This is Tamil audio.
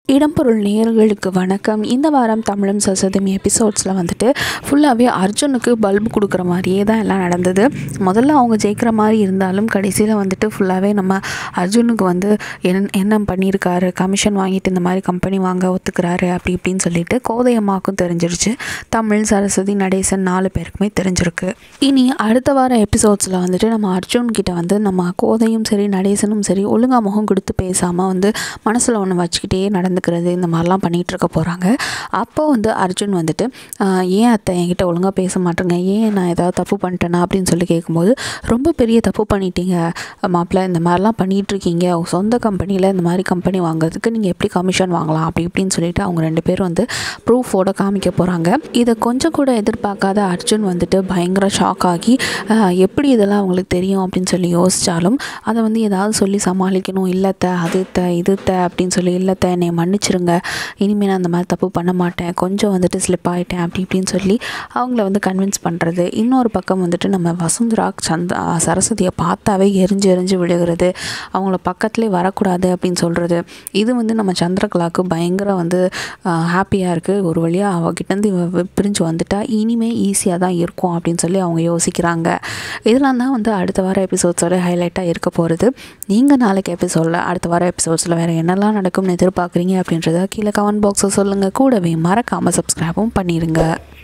இடம்பொருள் நேயர்களுக்கு வணக்கம் இந்த வாரம் தமிழும் சசதமி எபிசோட்ஸில் வந்துட்டு ஃபுல்லாகவே அர்ஜுனுக்கு பல்பு கொடுக்குற மாதிரியே தான் எல்லாம் நடந்தது முதல்ல அவங்க ஜெயிக்கிற மாதிரி இருந்தாலும் கடைசியில் வந்துட்டு ஃபுல்லாகவே நம்ம அர்ஜுனுக்கு வந்து என்ன என்ன பண்ணியிருக்காரு கமிஷன் வாங்கிட்டு இந்த மாதிரி கம்பெனி வாங்க ஒத்துக்கிறாரு அப்படி இப்படின்னு சொல்லிட்டு கோதையம்மாக்கும் தெரிஞ்சிருச்சு தமிழ் சரஸ்வதி நடேசன் நாலு பேருக்குமே தெரிஞ்சிருக்கு இனி அடுத்த வார எபிசோட்ஸில் வந்துட்டு நம்ம அர்ஜுன் கிட்ட வந்து நம்ம கோதையும் சரி நடேசனும் சரி ஒழுங்கா முகம் கொடுத்து பேசாமல் வந்து மனசில் ஒன்று வச்சுக்கிட்டே நடந்துக்கிறது இந்த மாதிரிலாம் பண்ணிகிட்டு இருக்க போகிறாங்க அப்போ வந்து அர்ஜுன் வந்துட்டு "ஆஹ், ஏன் அத்தை என்கிட்ட ஒழுங்காக பேச மாட்டேங்க ஏன் நான் ஏதாவது தப்பு பண்ணிட்டேனா அப்படின்னு சொல்லி கேட்கும்போது ரொம்ப பெரிய தப்பு பண்ணிட்டீங்க மாப்பிள்ள இந்த மாதிரிலாம் பண்ணிகிட்டு இருக்கீங்க உங்க சொந்த கம்பெனியில் இந்த மாதிரி கம்பெனி வாங்குறதுக்கு நீங்கள் எப்படி கமிஷன் வாங்கலாம் அப்படி இப்படின்னு சொல்லிட்டு அவங்க ரெண்டு பேரும் வந்து ப்ரூஃபோட காமிக்க போகிறாங்க இதை கொஞ்சம் கூட எதிர்பார்க்காத அர்ஜுன் வந்துட்டு பயங்கர ஷாக் ஆகி ஆஹ், எப்படி இதெல்லாம் அவங்களுக்கு தெரியும் அப்படின்னு சொல்லி யோசித்தாலும் அதை வந்து ஏதாவது சொல்லி சமாளிக்கணும் இல்லத்த அது த இது த அப்படின்னு சொல்லி இல்லத்த என்னை மன்னிச்சிருங்க இனிமேல் நான் அந்த மாதிரி தப்பு பண்ண மாட்டேன் கொஞ்சம் வந்துட்டு ஸ்லிப் ஆகிட்டேன் அப்படி இப்படின்னு சொல்லி அவங்கள வந்து கன்வின்ஸ் பண்ணுறது இன்னொரு பக்கம் வந்துட்டு நம்ம வசுந்தரா சந்த சரஸ்வதியை பார்த்தாவே எரிஞ்சு எரிஞ்சு விழுகிறது அவங்கள பக்கத்துலேயே வரக்கூடாது அப்படின்னு சொல்கிறது இது வந்து நம்ம சந்திரகலாவுக்கு பயங்கர வந்து ஹாப்பியாக இருக்குது ஒரு வழியாக அவகிட்டேருந்து இவ வி- பிரிஞ்சு வந்துட்டா இனிமே ஈஸியாக தான் இருக்கும் அப்படின்னு சொல்லி அவங்க யோசிக்கிறாங்க இதெல்லாம் தான் வந்து அடுத்த வார எபிசோட்ஸோட ஹைலைட்டாக இருக்க போகிறது நீங்கள் நாளைக்கு எபிசோடில் அடுத்த வார எபிசோட்ஸில் வேறு என்னெல்லாம் நடக்கும்னு எதிர்பார்க்குறீங்க அப்படின்றத கீழே கமெண்ட் பாக்ஸில் சொல்லுங்கள் கூடவே மறக்காமல் சப்ஸ்கிரைபும் பண்ணிடுங்க